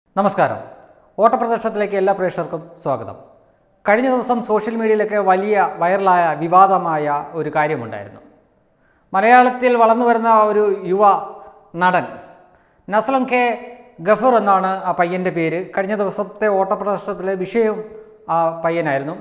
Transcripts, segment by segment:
നമസ്കാരം ഓട്ടപ്രദർശനത്തിലേക്ക് എല്ലാ പ്രേക്ഷകർക്കും സ്വാഗതം കഴിഞ്ഞ ദിവസം സോഷ്യൽ മീഡിയയിലൊക്കെ വലിയ വൈറലായ വിവാദമായ ഒരു കാര്യമുണ്ടായിരുന്നു മലയാളത്തിൽ വളർന്നു വരുന്ന ഒരു യുവ നടൻ നസ്ലം കെ ഗഫൂർ എന്നാണ് ആ പയ്യൻ്റെ പേര് കഴിഞ്ഞ ദിവസത്തെ ഓട്ടപ്രദർശനത്തിലെ വിഷയം ആ പയ്യനായിരുന്നു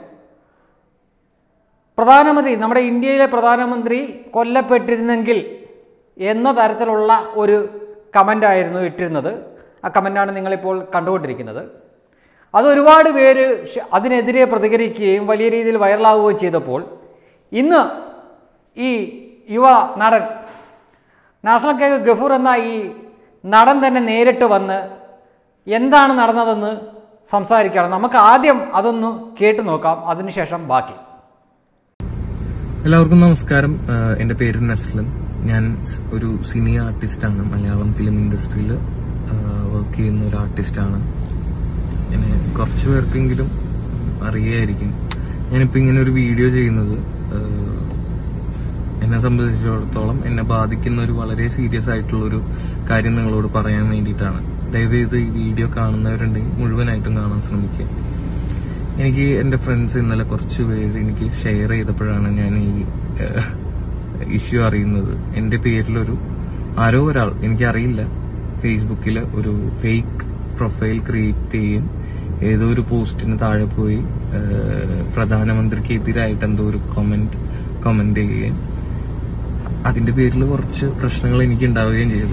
പ്രധാനമന്ത്രി നമ്മുടെ ഇന്ത്യയിലെ പ്രധാനമന്ത്രി കൊല്ലപ്പെട്ടിരുന്നെങ്കിൽ എന്ന തരത്തിലുള്ള ഒരു കമൻ്റായിരുന്നു ഇട്ടിരുന്നത് ആ കമൻ്റാണ് നിങ്ങളിപ്പോൾ കണ്ടുകൊണ്ടിരിക്കുന്നത് അത് ഒരുപാട് പേര് ഷ- അതിനെതിരെ പ്രതികരിക്കുകയും വലിയ രീതിയിൽ വൈറലാവുകയും ചെയ്തപ്പോൾ ഇന്ന് ഈ യുവ നടൻ നാസർ കെ ഗഫൂർ എന്ന ഈ നടൻ തന്നെ നേരിട്ട് വന്ന് എന്താണ് നടന്നതെന്ന് സംസാരിക്കുകയാണ് നമുക്ക് ആദ്യം അതൊന്ന് കേട്ടു നോക്കാം അതിനുശേഷം ബാക്കി എല്ലാവർക്കും നമസ്കാരം ആഹ് എന്റെ പേര് നസ്ലൻ ഞാൻ സ് ഒരു സിനി ആർട്ടിസ്റ്റ് ആണ് മലയാളം ഫിലിം ഇൻഡസ്ട്രിയിൽ വർക്ക് ചെയ്യുന്ന ഒരു ആർട്ടിസ്റ്റ് ആണ് എന്നെ കുറച്ച് പേർക്കെങ്കിലും അറിയായിരിക്കും ഞാനിപ്പോൾ ഇങ്ങനെ ഒരു വീഡിയോ ചെയ്യുന്നത് ആഹ് എന്നെ സംബന്ധിച്ചിടത്തോളം എന്നെ ബാധിക്കുന്ന ഒരു വളരെ സീരിയസ് ആയിട്ടുള്ള ഒരു കാര്യം നിങ്ങളോട് പറയാൻ വേണ്ടിയിട്ടാണ് ദയവേത് ഈ വീഡിയോ കാണുന്നവരുണ്ടെങ്കിൽ മുഴുവനായിട്ടും കാണാൻ ശ്രമിക്കുക എനിക്ക് എൻ്റെ ഫ്രണ്ട്സ് ഇന്നലെ കുറച്ച് പേര് എനിക്ക് ഷെയർ ചെയ്തപ്പോഴാണ് ഞാൻ ഈ ഇഷ്യൂ അറിയുന്നത് എൻ്റെ പേരിലൊരു ആരോ ഒരാൾ എനിക്കറിയില്ല ഫേസ്ബുക്കിൽ ഒരു ഫേക്ക് പ്രൊഫൈൽ ക്രിയേറ്റ് ചെയ്യും ഏതോ ഒരു പോസ്റ്റിന് താഴെ പോയി ഏഹ്, പ്രധാനമന്ത്രിക്ക് എതിരായിട്ട് എന്തോ ഒരു കമന്റ് കമന്റ് ചെയ്യുകയും അതിന്റെ പേരിൽ കുറച്ച് പ്രശ്നങ്ങൾ എനിക്ക് ഉണ്ടാവുകയും ചെയ്തു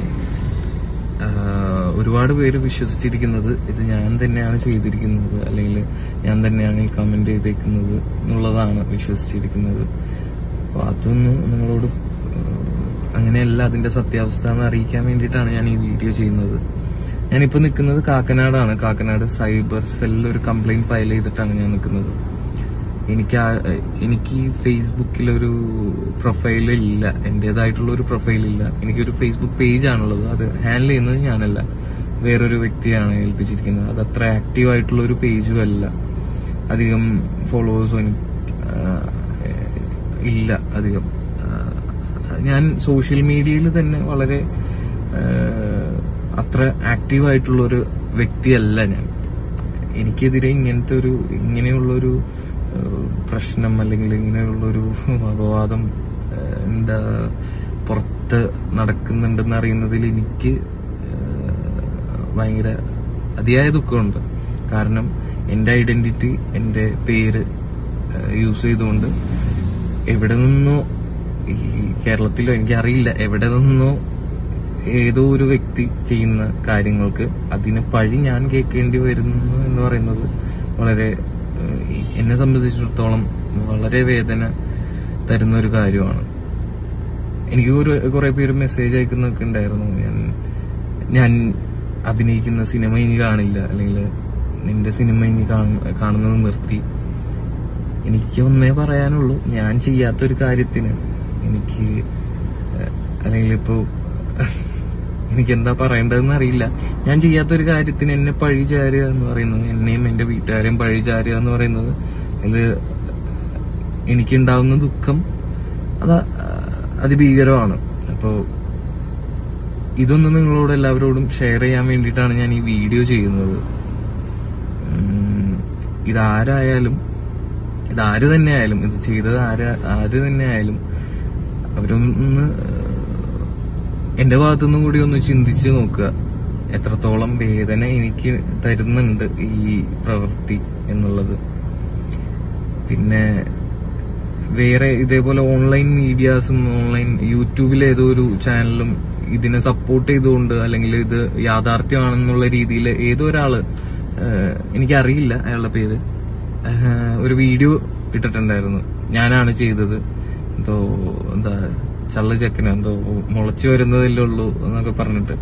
ആഹ് ഒരുപാട് പേര് വിശ്വസിച്ചിരിക്കുന്നത് ഇത് ഞാൻ തന്നെയാണ് ചെയ്തിരിക്കുന്നത് അല്ലെങ്കിൽ ഞാൻ തന്നെയാണ് ഈ കമന്റ് ചെയ്തേക്കുന്നത് എന്നുള്ളതാണ് വിശ്വസിച്ചിരിക്കുന്നത് അപ്പൊ അതൊന്ന് നിങ്ങളോട് ആഹ് അങ്ങനെയല്ല അതിന്റെ സത്യാവസ്ഥ എന്ന് അറിയിക്കാൻ വേണ്ടിയിട്ടാണ് ഞാൻ ഈ വീഡിയോ ചെയ്യുന്നത് ഞാനിപ്പോ നിൽക്കുന്നത് കാക്കനാടാണ് കാക്കനാട് സൈബർ സെല്ലിൽ ഒരു കംപ്ലൈന്റ് ഫയൽ ചെയ്തിട്ടാണ് ഞാൻ നിൽക്കുന്നത് എനിക്ക് ആ- എനിക്ക് ഫേസ്ബുക്കിലൊരു പ്രൊഫൈൽ ഇല്ല എന്റേതായിട്ടുള്ള ഒരു പ്രൊഫൈൽ ഇല്ല എനിക്കൊരു ഫേസ്ബുക്ക് പേജ് ആണുള്ളത് അത് ഹാൻഡിൽ ചെയ്യുന്നത് ഞാനല്ല വേറൊരു വ്യക്തിയാണ് ഏൽപ്പിച്ചിരിക്കുന്നത് അത് അത്ര ആക്റ്റീവ് ആയിട്ടുള്ള ഒരു പേജും അല്ല അധികം ഫോളോവേഴ്സും എനിക്ക് ആ, ഇല്ല അധികം ആ, ഞാൻ സോഷ്യൽ മീഡിയയിൽ തന്നെ വളരെ ആ, അത്ര ആക്റ്റീവ് ആയിട്ടുള്ള ഒരു വ്യക്തിയല്ല ഞാൻ എനിക്കെതിരെ ഇങ്ങനത്തെ ഒരു ഇങ്ങനെയുള്ളൊരു ഏഹ്, പ്രശ്നം അല്ലെങ്കിൽ ഇങ്ങനെയുള്ളൊരു അപവാദം ഏഹ്, എന്താ പുറത്ത് നടക്കുന്നുണ്ടെന്ന് അറിയുന്നതിൽ എനിക്ക് ഏഹ്, ഭയങ്കര അതിയായ ദുഃഖമുണ്ട് കാരണം എൻ്റെ ഐഡന്റിറ്റി എൻ്റെ പേര് യൂസ് ചെയ്തുകൊണ്ട് എവിടെ നിന്നോ ഈ കേരളത്തിലോ എനിക്കറിയില്ല എവിടെ നിന്നോ ഏതോ ഒരു വ്യക്തി ചെയ്യുന്ന കാര്യങ്ങൾക്ക് അതിന് പഴി ഞാൻ കേൾക്കേണ്ടി വരുന്നു എന്ന് പറയുന്നത് വളരെ ഏഹ്, ഈ- എന്നെ സംബന്ധിച്ചിടത്തോളം വളരെ വേദന തരുന്ന ഒരു കാര്യമാണ് എനിക്ക് ഒരു കുറെ പേര് മെസ്സേജ് അയക്കുന്നൊക്കെ ഉണ്ടായിരുന്നു ഞാൻ ഞാൻ അഭിനയിക്കുന്ന സിനിമ ഇനി കാണില്ല അല്ലെങ്കിൽ നിന്റെ സിനിമ ഇനി കാണ- കാണുന്നത് നിർത്തി എനിക്ക് ഒന്നേ പറയാനുള്ളൂ ഞാൻ ചെയ്യാത്തൊരു കാര്യത്തിന് എനിക്ക് ഏഹ്, അല്ലെങ്കിൽ ഇപ്പോ എനിക്ക് എന്താ പറയേണ്ടതെന്ന് അറിയില്ല ഞാൻ ചെയ്യാത്തൊരു കാര്യത്തിന് എന്നെ പഴി ചാരുക എന്ന് പറയുന്നത് എന്നെയും എന്റെ വീട്ടുകാരെയും പഴി ചാരുക എന്ന് പറയുന്നത് ഇത് എനിക്കുണ്ടാവുന്ന ദുഃഖം അത് അതിഭീകരമാണ് അപ്പോ ഇതൊന്ന് നിങ്ങളോട് എല്ലാവരോടും ഷെയർ ചെയ്യാൻ വേണ്ടിയിട്ടാണ് ഞാൻ ഈ വീഡിയോ ചെയ്യുന്നത് ഉം, ഇതാരായാലും ഇതാര് തന്നെ ആയാലും ഇത് ചെയ്തത് ആര് ആര് തന്നെ ആയാലും അവരൊന്ന് എന്റെ ഭാഗത്തുനിന്നും കൂടി ഒന്ന് ചിന്തിച്ച് നോക്കുക എത്രത്തോളം വേദന എനിക്ക് തരുന്നുണ്ട് ഈ പ്രവൃത്തി എന്നുള്ളത് പിന്നെ വേറെ ഇതേപോലെ ഓൺലൈൻ മീഡിയാസും ഓൺലൈൻ യൂട്യൂബിലെ ഏതോ ഒരു ചാനലും ഇതിനെ സപ്പോർട്ട് ചെയ്തുകൊണ്ട് അല്ലെങ്കിൽ ഇത് യാഥാർത്ഥ്യമാണെന്നുള്ള രീതിയിൽ ഏതോ ഒരാള് ഏഹ്, എനിക്കറിയില്ല അയാളുടെ പേര് ഏഹ്, ഒരു വീഡിയോ ഇട്ടിട്ടുണ്ടായിരുന്നു ഞാനാണ് ചെയ്തത് എന്തോ എന്താ ചള്ള ചെക്കനോ എന്തോ മുളച്ചു വരുന്നതല്ലേ ഉള്ളൂ എന്നൊക്കെ പറഞ്ഞിട്ട്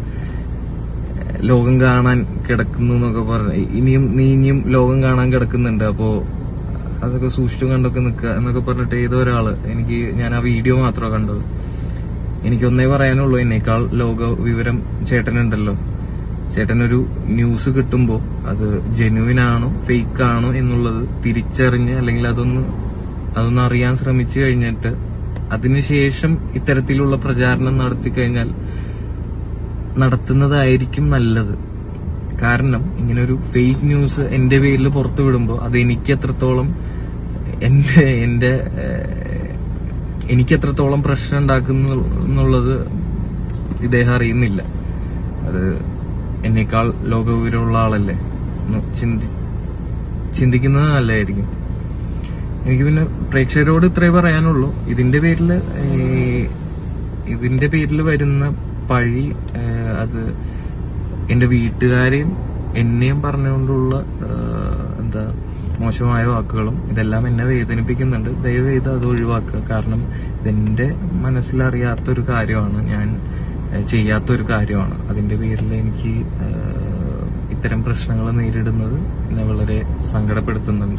ലോകം കാണാൻ കിടക്കുന്നു എന്നൊക്കെ പറഞ്ഞ ഇനിയും നീ ഇനിയും ലോകം കാണാൻ കിടക്കുന്നുണ്ട് അപ്പോ അതൊക്കെ സൂക്ഷിച്ചു കണ്ടൊക്കെ നിൽക്കുക എന്നൊക്കെ പറഞ്ഞിട്ട് ഏതോ ഒരാള് എനിക്ക് ഞാൻ ആ വീഡിയോ മാത്രമാണ് കണ്ടത് എനിക്കൊന്നേ പറയാനുള്ളൂ എന്നേക്കാൾ ലോക വിവരം ചേട്ടനുണ്ടല്ലോ ചേട്ടനൊരു ന്യൂസ് കിട്ടുമ്പോൾ അത് ജെനുവിൻ ആണോ ഫേക്ക് ആണോ എന്നുള്ളത് തിരിച്ചറിഞ്ഞ് അല്ലെങ്കിൽ അതൊന്ന് അതൊന്ന് അറിയാൻ ശ്രമിച്ചു കഴിഞ്ഞിട്ട് അതിനുശേഷം ഇത്തരത്തിലുള്ള പ്രചാരണം നടത്തി കഴിഞ്ഞാൽ നടത്തുന്നതായിരിക്കും നല്ലത് കാരണം ഇങ്ങനെ ഒരു ഫേക്ക് ന്യൂസ് എന്റെ പേരിൽ പുറത്തു വിടുമ്പോൾ അത് എനിക്ക് എത്രത്തോളം എന്റെ എന്റെ ഏഹ്, എനിക്ക് എത്രത്തോളം പ്രശ്നം ഉണ്ടാക്കുന്നു എന്നുള്ളത് ഇദ്ദേഹം അറിയുന്നില്ല അത് എന്നേക്കാൾ ലോകവിവരമുള്ള ആളല്ലേ ഒന്ന് ചിന്തി ചിന്തിക്കുന്നത് നല്ലതായിരിക്കും എനിക്ക് പിന്നെ പ്രേക്ഷകരോട് ഇത്രേ പറയാനുള്ളൂ ഇതിന്റെ പേരില് ഏഹ്, ഇതിന്റെ പേരിൽ വരുന്ന പഴി ഏഹ്, അത് എന്റെ വീട്ടുകാരെയും എന്നെയും പറഞ്ഞുകൊണ്ടുള്ള ഏഹ്, എന്താ മോശമായ വാക്കുകളും ഇതെല്ലാം എന്നെ വേദനിപ്പിക്കുന്നുണ്ട് ദയവ് ചെയ്ത് അത് ഒഴിവാക്കുക കാരണം ഇതെന്റെ മനസ്സിലറിയാത്തൊരു കാര്യമാണ് ഞാൻ ഏഹ്, ചെയ്യാത്തൊരു കാര്യമാണ് അതിന്റെ പേരിൽ എനിക്ക് ഏഹ്, ഇത്തരം പ്രശ്നങ്ങൾ നേരിടുന്നത് എന്നെ വളരെ സങ്കടപ്പെടുത്തുന്നുണ്ട്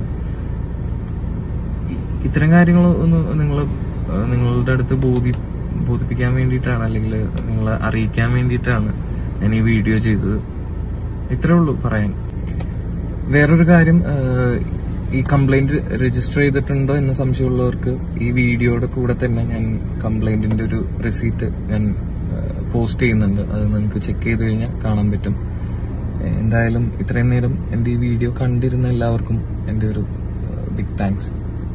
ഇ- ഇത്തരം കാര്യങ്ങൾ ഒന്ന് നിങ്ങൾ നിങ്ങളുടെ അടുത്ത് ബോധി ബോധിപ്പിക്കാൻ വേണ്ടിയിട്ടാണ് അല്ലെങ്കിൽ നിങ്ങളെ അറിയിക്കാൻ വേണ്ടിയിട്ടാണ് ഞാൻ ഈ വീഡിയോ ചെയ്തത് ഇത്രേ ഉള്ളൂ പറയാൻ വേറൊരു കാര്യം ഏഹ്, ഈ കംപ്ലൈന്റ് രജിസ്റ്റർ ചെയ്തിട്ടുണ്ടോ എന്ന് സംശയമുള്ളവർക്ക് ഈ വീഡിയോയുടെ കൂടെ തന്നെ ഞാൻ കംപ്ലൈന്റിന്റെ ഒരു റിസീറ്റ് ഞാൻ പോസ്റ്റ് ചെയ്യുന്നുണ്ട് അത് നിങ്ങൾക്ക് ചെക്ക് ചെയ്ത് കഴിഞ്ഞാൽ കാണാൻ പറ്റും ഏഹ്, എന്തായാലും ഇത്രയും നേരം എൻ്റെ ഈ വീഡിയോ കണ്ടിരുന്ന എല്ലാവർക്കും എൻ്റെ ഒരു ബിഗ് താങ്ക്സ്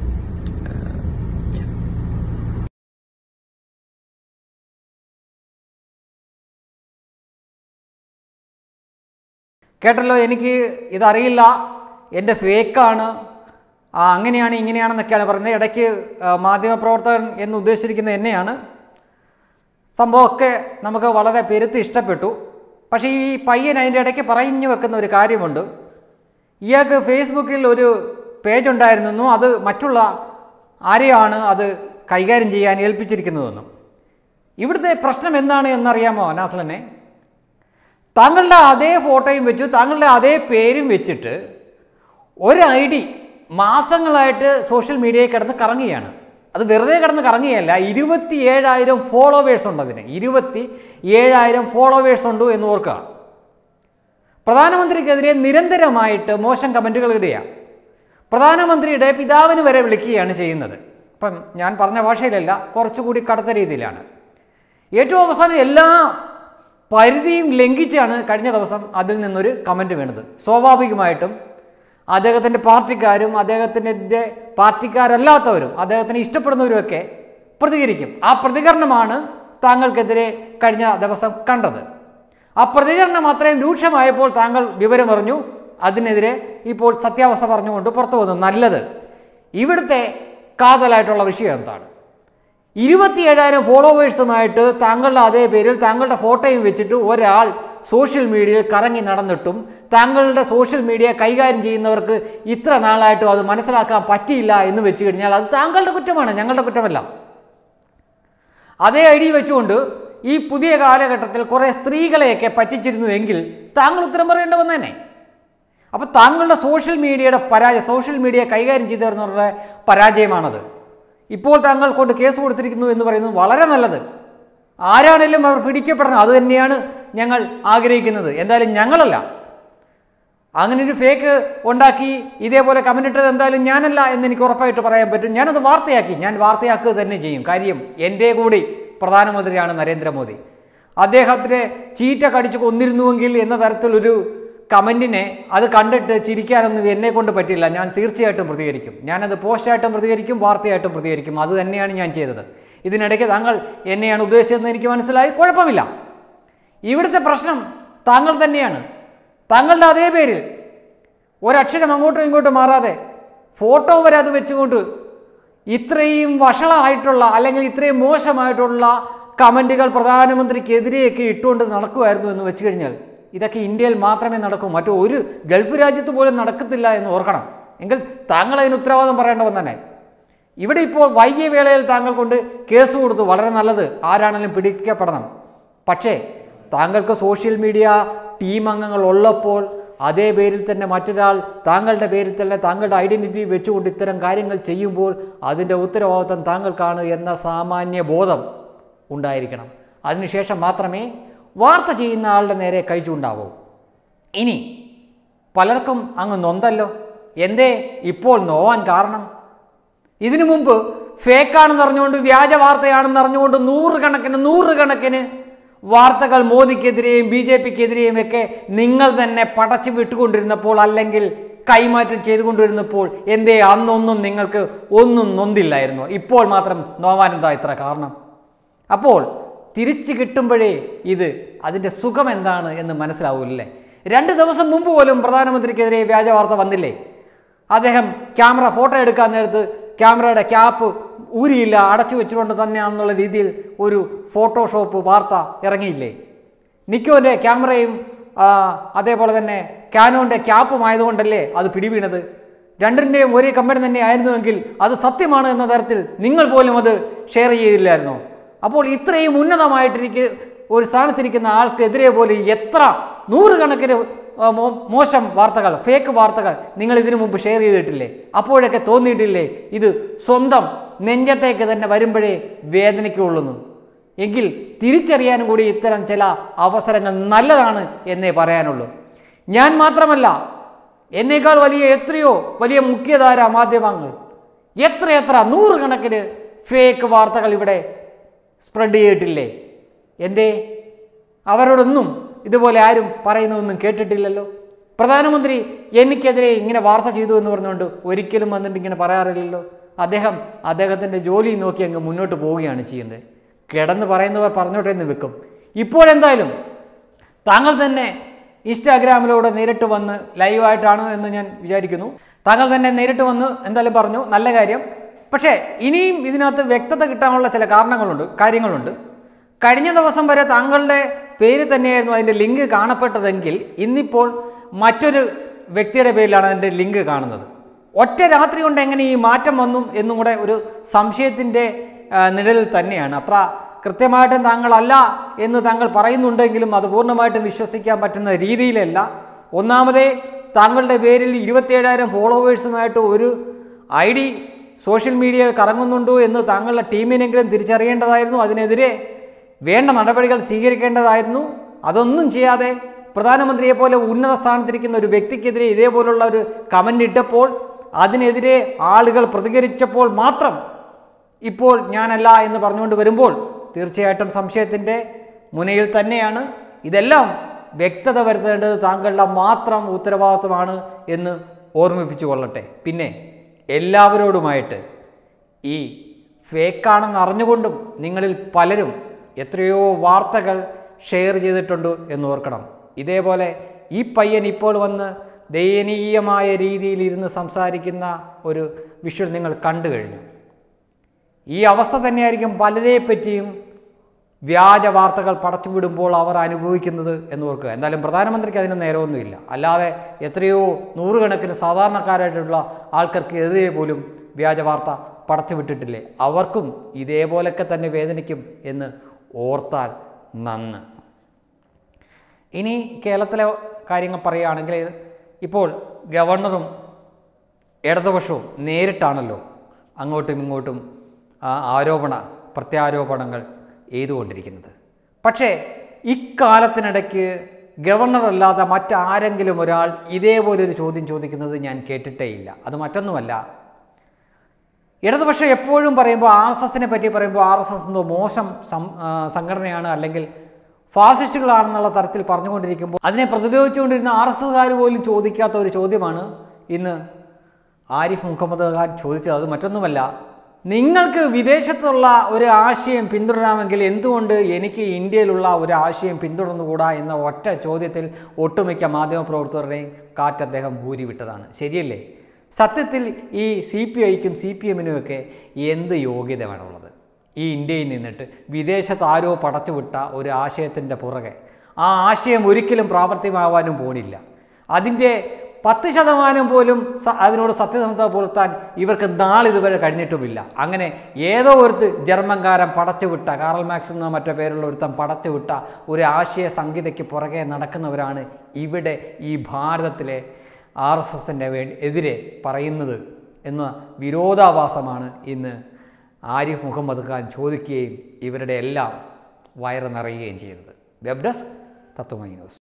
കേട്ടല്ലോ എനിക്ക് ഇതറിയില്ല എൻ്റെ ഫേക്കാണ് ആ അങ്ങനെയാണ് ഇങ്ങനെയാണെന്നൊക്കെയാണ് പറയുന്നത് ഇടയ്ക്ക് ആ, മാധ്യമപ്രവർത്തകൻ എന്ന് ഉദ്ദേശിച്ചിരിക്കുന്നത് എന്നെയാണ് സംഭവമൊക്കെ നമുക്ക് വളരെ പെരുത്ത് ഇഷ്ടപ്പെട്ടു പക്ഷേ ഈ പയ്യൻ അതിൻ്റെ ഇടയ്ക്ക് പറഞ്ഞു വെക്കുന്ന ഒരു കാര്യമുണ്ട് ഇയാൾക്ക് ഫേസ്ബുക്കിൽ ഒരു പേജ് ഉണ്ടായിരുന്നെന്നും അത് മറ്റുള്ള ആരെയാണ് അത് കൈകാര്യം ചെയ്യാൻ ഏൽപ്പിച്ചിരിക്കുന്നതെന്നും ഇവിടുത്തെ പ്രശ്നം എന്താണ് എന്നറിയാമോ നാസ്ലനെ താങ്കളുടെ അതേ ഫോട്ടോയും വെച്ചു താങ്കളുടെ അതേ പേരും വെച്ചിട്ട് ഒരു ഐ ഡി മാസങ്ങളായിട്ട് സോഷ്യൽ മീഡിയയിൽ കിടന്ന് കറങ്ങുകയാണ് അത് വെറുതെ കിടന്ന് കറങ്ങുകയല്ല ഇരുപത്തി ഏഴായിരം ഫോളോവേഴ്സ് ഉണ്ട് അതിന് ഇരുപത്തി ഏഴായിരം ഫോളോവേഴ്സ് ഉണ്ട് എന്ന് ഓർക്കുക പ്രധാനമന്ത്രിക്കെതിരെ നിരന്തരമായിട്ട് മോശം കമൻറ്റുകൾ ഇടുകയാണ് പ്രധാനമന്ത്രിയുടെ പിതാവിന് വരെ വിളിക്കുകയാണ് ചെയ്യുന്നത് അപ്പം ഞാൻ പറഞ്ഞ ഭാഷയിലല്ല കുറച്ചുകൂടി കടുത്ത രീതിയിലാണ് ഏറ്റവും അവസാനം എല്ലാ പരിധിയും ലംഘിച്ചാണ് കഴിഞ്ഞ ദിവസം അതിൽ നിന്നൊരു കമൻറ്റ് വീണത് സ്വാഭാവികമായിട്ടും അദ്ദേഹത്തിൻ്റെ പാർട്ടിക്കാരും അദ്ദേഹത്തിൻ്റെ പാർട്ടിക്കാരല്ലാത്തവരും അദ്ദേഹത്തിനെ ഇഷ്ടപ്പെടുന്നവരുമൊക്കെ പ്രതികരിക്കും ആ പ്രതികരണമാണ് താങ്കൾക്കെതിരെ കഴിഞ്ഞ ദിവസം കണ്ടത് ആ പ്രതികരണം അത്രയും രൂക്ഷമായപ്പോൾ താങ്കൾ വിവരമറിഞ്ഞു അതിനെതിരെ ഇപ്പോൾ സത്യാവസ്ഥ പറഞ്ഞുകൊണ്ട് പുറത്തു വന്നു നല്ലത് ഇവിടുത്തെ കാതലായിട്ടുള്ള വിഷയം എന്താണ് ഇരുപത്തിയേഴായിരം ഫോളോവേഴ്സുമായിട്ട് താങ്കളുടെ അതേ പേരിൽ താങ്കളുടെ ഫോട്ടോയും വെച്ചിട്ട് ഒരാൾ സോഷ്യൽ മീഡിയയിൽ കറങ്ങി നടന്നിട്ടും താങ്കളുടെ സോഷ്യൽ മീഡിയ കൈകാര്യം ചെയ്യുന്നവർക്ക് ഇത്ര നാളായിട്ടും അത് മനസ്സിലാക്കാൻ പറ്റിയില്ല എന്ന് വെച്ച് കഴിഞ്ഞാൽ അത് താങ്കളുടെ കുറ്റമാണ് ഞങ്ങളുടെ കുറ്റമല്ല അതേ ഐ ഡി വെച്ചുകൊണ്ട് ഈ പുതിയ കാലഘട്ടത്തിൽ കുറേ സ്ത്രീകളെയൊക്കെ പറ്റിച്ചിരുന്നുവെങ്കിൽ താങ്കൾ ഉത്തരം പറയേണ്ടി വന്നേനെ അപ്പോൾ താങ്കളുടെ സോഷ്യൽ മീഡിയയുടെ പരാജയം സോഷ്യൽ മീഡിയ കൈകാര്യം ചെയ്തവരുടെ പരാജയമാണത് ഇപ്പോൾ താങ്കൾ കൊണ്ട് കേസ് കൊടുത്തിരിക്കുന്നു എന്ന് പറയുന്നത് വളരെ നല്ലത് ആരാണേലും അവർ പിടിക്കപ്പെടണം അത് തന്നെയാണ് ഞങ്ങൾ ആഗ്രഹിക്കുന്നത് എന്തായാലും ഞങ്ങളല്ല അങ്ങനെ ഒരു ഫേക്ക് ഉണ്ടാക്കി ഇതേപോലെ കമൻ്റ് ഇട്ടത് എന്തായാലും ഞാനല്ല എന്ന് എനിക്ക് ഉറപ്പായിട്ട് പറയാൻ പറ്റും ഞാനത് വാർത്തയാക്കി ഞാൻ വാർത്തയാക്കുക തന്നെ ചെയ്യും കാര്യം എൻ്റെ കൂടി പ്രധാനമന്ത്രിയാണ് നരേന്ദ്രമോദി അദ്ദേഹത്തിനെ ചീറ്റ കടിച്ച് കൊന്നിരുന്നുവെങ്കിൽ എന്ന തരത്തിലൊരു കമൻറ്റിനെ അത് കണ്ടിട്ട് ചിരിക്കാനൊന്നും എന്നെ കൊണ്ട് പറ്റില്ല ഞാൻ തീർച്ചയായിട്ടും പ്രതികരിക്കും ഞാനത് പോസ്റ്റായിട്ടും പ്രതികരിക്കും വാർത്തയായിട്ടും പ്രതികരിക്കും അത് തന്നെയാണ് ഞാൻ ചെയ്തത് ഇതിനിടയ്ക്ക് താങ്കൾ എന്നെയാണ് ഉദ്ദേശിച്ചതെന്ന് എനിക്ക് മനസ്സിലായി കുഴപ്പമില്ല ഇവിടുത്തെ പ്രശ്നം താങ്കൾ തന്നെയാണ് താങ്കളുടെ അതേ പേരിൽ ഒരക്ഷരം അങ്ങോട്ടും ഇങ്ങോട്ടും മാറാതെ ഫോട്ടോ വരെ അത് വെച്ചുകൊണ്ട് ഇത്രയും വഷളായിട്ടുള്ള അല്ലെങ്കിൽ ഇത്രയും മോശമായിട്ടുള്ള കമൻറ്റുകൾ പ്രധാനമന്ത്രിക്കെതിരെയൊക്കെ ഇട്ടുകൊണ്ട് നടക്കുമായിരുന്നു എന്ന് വെച്ച് കഴിഞ്ഞാൽ ഇതൊക്കെ ഇന്ത്യയിൽ മാത്രമേ നടക്കൂ മറ്റു ഒരു ഗൾഫ് രാജ്യത്ത് പോലും നടക്കത്തില്ല എന്ന് ഓർക്കണം എങ്കിൽ താങ്കൾ അതിന് ഉത്തരവാദിത്വം പറയേണ്ടവൻ തന്നെ ഇവിടെ ഇപ്പോൾ വൈകിയ വേളയിൽ താങ്കൾ കൊണ്ട് കേസ് കൊടുത്തു വളരെ നല്ലത് ആരാണെങ്കിലും പിടിക്കപ്പെടണം പക്ഷേ താങ്കൾക്ക് സോഷ്യൽ മീഡിയ ടീം അംഗങ്ങൾ ഉള്ളപ്പോൾ അതേ പേരിൽ തന്നെ മറ്റൊരാൾ താങ്കളുടെ പേരിൽ തന്നെ താങ്കളുടെ ഐഡൻറ്റിറ്റി വെച്ചുകൊണ്ട് ഇത്തരം കാര്യങ്ങൾ ചെയ്യുമ്പോൾ അതിൻ്റെ ഉത്തരവാദിത്വം താങ്കൾക്കാണ് എന്ന സാമാന്യ ബോധം ഉണ്ടായിരിക്കണം അതിനുശേഷം മാത്രമേ വാർത്ത ചെയ്യുന്ന ആളുടെ നേരെ കൈ ചൂണ്ടാവൂ ഇനി പലർക്കും അങ്ങ് നൊന്തല്ലോ എന്തേ ഇപ്പോൾ നോവാൻ കാരണം ഇതിനു മുമ്പ് ഫേക്കാണെന്ന് അറിഞ്ഞുകൊണ്ട് വ്യാജ വാർത്തയാണെന്ന് അറിഞ്ഞുകൊണ്ട് നൂറുകണക്കിന് നൂറുകണക്കിന് വാർത്തകൾ മോദിക്കെതിരെയും ബി ജെ പിക്കെതിരെയും ഒക്കെ നിങ്ങൾ തന്നെ പടച്ചു വിട്ടുകൊണ്ടിരുന്നപ്പോൾ അല്ലെങ്കിൽ കൈമാറ്റം ചെയ്തുകൊണ്ടിരുന്നപ്പോൾ എന്തേ അന്നൊന്നും നിങ്ങൾക്ക് ഒന്നും നൊന്തില്ലായിരുന്നു ഇപ്പോൾ മാത്രം നോവാനെന്താ ഇത്ര കാരണം അപ്പോൾ തിരിച്ചു കിട്ടുമ്പോഴേ ഇത് അതിൻ്റെ സുഖം എന്താണ് എന്ന് മനസ്സിലാവൂല്ലേ രണ്ട് ദിവസം മുമ്പ് പോലും പ്രധാനമന്ത്രിക്കെതിരെ വ്യാജ വാർത്ത വന്നില്ലേ അദ്ദേഹം ക്യാമറ ഫോട്ടോ എടുക്കാൻ നേരത്ത് ക്യാമറയുടെ ക്യാപ്പ് ഊരിയില്ല അടച്ചു വെച്ചുകൊണ്ട് തന്നെയാണെന്നുള്ള രീതിയിൽ ഒരു ഫോട്ടോഷോപ്പ് വാർത്ത ഇറങ്ങിയില്ലേ നിക്കോൻ്റെ ക്യാമറയും ആ, അതേപോലെ തന്നെ കാനോൻ്റെ ക്യാപ്പും ആയതുകൊണ്ടല്ലേ അത് പിടിവീണത് രണ്ടിൻ്റെയും ഒരേ കമ്പനി തന്നെ ആയിരുന്നുവെങ്കിൽ അത് സത്യമാണ് എന്ന തരത്തിൽ നിങ്ങൾ പോലും അത് ഷെയർ ചെയ്തില്ലായിരുന്നോ അപ്പോൾ ഇത്രയും ഉന്നതമായിട്ടിരിക്ക ഒരു സ്ഥാനത്തിരിക്കുന്ന ആൾക്കെതിരെ പോലും എത്ര നൂറുകണക്കിന് ആ, മോ- മോശം വാർത്തകൾ ഫേക്ക് വാർത്തകൾ നിങ്ങൾ ഇതിനു മുമ്പ് ഷെയർ ചെയ്തിട്ടില്ലേ അപ്പോഴൊക്കെ തോന്നിയിട്ടില്ലേ ഇത് സ്വന്തം നെഞ്ചത്തേക്ക് തന്നെ വരുമ്പോഴേ വേദനയ്ക്കുള്ളൂ എങ്കിൽ തിരിച്ചറിയാനും കൂടി ഇത്തരം ചില അവസരങ്ങൾ നല്ലതാണ് എന്നേ പറയാനുള്ളൂ ഞാൻ മാത്രമല്ല എന്നേക്കാൾ വലിയ എത്രയോ വലിയ മുഖ്യധാര മാധ്യമങ്ങൾ എത്രയെത്ര നൂറുകണക്കിന് ഫേക്ക് വാർത്തകൾ ഇവിടെ സ്പ്രെഡ് ചെയ്തിട്ടില്ലേ എന്തേ അവരോടൊന്നും ഇതുപോലെ ആരും പറയുന്നതൊന്നും കേട്ടിട്ടില്ലല്ലോ പ്രധാനമന്ത്രി എനിക്കെതിരെ ഇങ്ങനെ വാർത്ത ചെയ്തു എന്ന് പറഞ്ഞുകൊണ്ട് ഒരിക്കലും വന്നിട്ട് ഇങ്ങനെ പറയാറില്ലല്ലോ അദ്ദേഹം അദ്ദേഹത്തിൻ്റെ ജോലി നോക്കി അങ്ങ് മുന്നോട്ട് പോവുകയാണ് ചെയ്യുന്നത് കിടന്ന് പറയുന്നവർ പറഞ്ഞോട്ടെ എന്ന് വെക്കും ഇപ്പോഴെന്തായാലും താങ്കൾ തന്നെ ഇൻസ്റ്റാഗ്രാമിലൂടെ നേരിട്ട് വന്ന് ലൈവായിട്ടാണ് എന്ന് ഞാൻ വിചാരിക്കുന്നു താങ്കൾ തന്നെ നേരിട്ട് വന്ന് എന്തായാലും പറഞ്ഞു നല്ല കാര്യം പക്ഷേ ഇനിയും ഇതിനകത്ത് വ്യക്തത കിട്ടാനുള്ള ചില കാരണങ്ങളുണ്ട് കാര്യങ്ങളുണ്ട് കഴിഞ്ഞ ദിവസം വരെ താങ്കളുടെ പേര് തന്നെയായിരുന്നു അതിൻ്റെ ലിങ്ക് കാണപ്പെട്ടതെങ്കിൽ ഇന്നിപ്പോൾ മറ്റൊരു വ്യക്തിയുടെ പേരിലാണ് അതിൻ്റെ ലിങ്ക് കാണുന്നത് ഒറ്റ രാത്രി കൊണ്ട് എങ്ങനെ ഈ മാറ്റം വന്നു എന്നും കൂടെ ഒരു സംശയത്തിൻ്റെ ആ, നിഴലിൽ തന്നെയാണ് അത്ര കൃത്യമായിട്ടും താങ്കളല്ല എന്ന് താങ്കൾ പറയുന്നുണ്ടെങ്കിലും അത് പൂർണ്ണമായിട്ടും വിശ്വസിക്കാൻ പറ്റുന്ന രീതിയിലല്ല ഒന്നാമതേ താങ്കളുടെ പേരിൽ ഇരുപത്തിയേഴായിരം ഫോളോവേഴ്സുമായിട്ട് ഒരു ഐ ഡി സോഷ്യൽ മീഡിയയിൽ കറങ്ങുന്നുണ്ടോ എന്ന് താങ്കളുടെ ടീമിനെങ്കിലും തിരിച്ചറിയേണ്ടതായിരുന്നു അതിനെതിരെ വേണ്ട നടപടികൾ സ്വീകരിക്കേണ്ടതായിരുന്നു അതൊന്നും ചെയ്യാതെ പ്രധാനമന്ത്രിയെ പോലെ ഉന്നത സ്ഥാനത്തിരിക്കുന്ന ഒരു വ്യക്തിക്കെതിരെ ഇതേപോലുള്ള ഒരു കമൻ്റ് ഇട്ടപ്പോൾ അതിനെതിരെ ആളുകൾ പ്രതികരിച്ചപ്പോൾ മാത്രം ഇപ്പോൾ ഞാനല്ല എന്ന് പറഞ്ഞുകൊണ്ട് വരുമ്പോൾ തീർച്ചയായിട്ടും സംശയത്തിൻ്റെ മുനയിൽ തന്നെയാണ് ഇതെല്ലാം വ്യക്തത വരുത്തേണ്ടത് താങ്കളുടെ മാത്രം ഉത്തരവാദിത്വമാണ് എന്ന് ഓർമ്മിപ്പിച്ചു കൊള്ളട്ടെ പിന്നെ എല്ലാവരോടുമായിട്ട് ഈ ഫേക്കാണെന്ന് അറിഞ്ഞുകൊണ്ടും നിങ്ങളിൽ പലരും എത്രയോ വാർത്തകൾ ഷെയർ ചെയ്തിട്ടുണ്ട് എന്ന് ഓർക്കണം ഇതേപോലെ ഈ പയ്യൻ ഇപ്പോൾ വന്ന് ദയനീയമായ രീതിയിൽ ഇരുന്ന് സംസാരിക്കുന്ന ഒരു വിഷ്വൽ നിങ്ങൾ കണ്ടു കഴിഞ്ഞു ഈ അവസ്ഥ തന്നെയായിരിക്കും പലരെ പറ്റിയും വ്യാജ വാർത്തകൾ പടച്ചുവിടുമ്പോൾ അവർ അനുഭവിക്കുന്നത് എന്ന് ഓർക്കുക എന്തായാലും പ്രധാനമന്ത്രിക്ക് അതിന് നേരമൊന്നുമില്ല അല്ലാതെ എത്രയോ നൂറുകണക്കിന് സാധാരണക്കാരായിട്ടുള്ള ആൾക്കാർക്ക് എതിരെ പോലും വ്യാജ വാർത്ത പടച്ചുവിട്ടിട്ടില്ലേ അവർക്കും ഇതേപോലൊക്കെ തന്നെ വേദനിക്കും എന്ന് ഓർത്താൽ നന്ന് ഇനി കേരളത്തിലെ കാര്യങ്ങൾ പറയുകയാണെങ്കിൽ ഇപ്പോൾ ഗവർണറും ഇടതുപക്ഷവും നേരിട്ടാണല്ലോ അങ്ങോട്ടും ഇങ്ങോട്ടും ആ, ആരോപണ പ്രത്യാരോപണങ്ങൾ ചെയ്തുകൊണ്ടിരിക്കുന്നത് പക്ഷേ ഇക്കാലത്തിനിടയ്ക്ക് ഗവർണർ അല്ലാതെ മറ്റാരെങ്കിലും ഒരാൾ ഇതേപോലൊരു ചോദ്യം ചോദിക്കുന്നത് ഞാൻ കേട്ടിട്ടേ ഇല്ല അത് മറ്റൊന്നുമല്ല ഇടതുപക്ഷം എപ്പോഴും പറയുമ്പോൾ ആർ എസ് എസിനെ പറ്റി പറയുമ്പോൾ ആർ എസ് എസ് എന്തോ മോശം സം ആ, സംഘടനയാണ് അല്ലെങ്കിൽ ഫാസിസ്റ്റുകളാണെന്നുള്ള തരത്തിൽ പറഞ്ഞുകൊണ്ടിരിക്കുമ്പോൾ അതിനെ പ്രതിരോധിച്ചുകൊണ്ടിരുന്ന ആർ എസ് എസ്കാർ പോലും ചോദിക്കാത്ത ഒരു ചോദ്യമാണ് ഇന്ന് ആരിഫ് മുഹമ്മദ് ഖാൻ ചോദിച്ചത് അത് മറ്റൊന്നുമല്ല നിങ്ങൾക്ക് വിദേശത്തുള്ള ഒരു ആശയം പിന്തുടരാമെങ്കിൽ എന്തുകൊണ്ട് എനിക്ക് ഇന്ത്യയിലുള്ള ഒരു ആശയം പിന്തുടർന്നുകൂടാ എന്ന ഒറ്റ ചോദ്യത്തിൽ ഒട്ടുമിക്ക മാധ്യമപ്രവർത്തകരുടെയും കാറ്റ് അദ്ദേഹം ഊരിവിട്ടതാണ് ശരിയല്ലേ സത്യത്തിൽ ഈ സി പി ഐക്കും സി പി എമ്മിനുമൊക്കെ എന്ത് യോഗ്യത വേണമുള്ളത് ഈ ഇന്ത്യയിൽ നിന്നിട്ട് വിദേശത്ത് ആരോ പടച്ചുവിട്ട ഒരു ആശയത്തിൻ്റെ പുറകെ ആ ആശയം ഒരിക്കലും പ്രാവർത്തികമാവാനും പോണില്ല അതിൻ്റെ പത്ത് ശതമാനം പോലും സ- അതിനോട് സത്യസന്ധത പുലർത്താൻ ഇവർക്ക് നാളിതുവരെ കഴിഞ്ഞിട്ടുമില്ല അങ്ങനെ ഏതോ ഒരുത്ത് ജർമ്മൻകാരൻ പടച്ചുവിട്ട കാറൽ മാക്സ് എന്ന മറ്റേ പേരുള്ള ഒരുത്തൻ പടച്ചുവിട്ട ഒരു ആശയ സംഹിതയ്ക്ക് പുറകെ നടക്കുന്നവരാണ് ഇവിടെ ഈ ഭാരതത്തിലെ ആർ എസ് എസിൻ്റെ വേണ്ടി എതിരെ പറയുന്നത് എന്ന വിരോധാഭാസമാണ് ഇന്ന് ആരിഫ് മുഹമ്മദ് ഖാൻ ചോദിക്കുകയും ഇവരുടെ എല്ലാം വയറ് നിറയുകയും ചെയ്യുന്നത് വെബ് ഡെസ്ക് തത്വമൈ ന്യൂസ്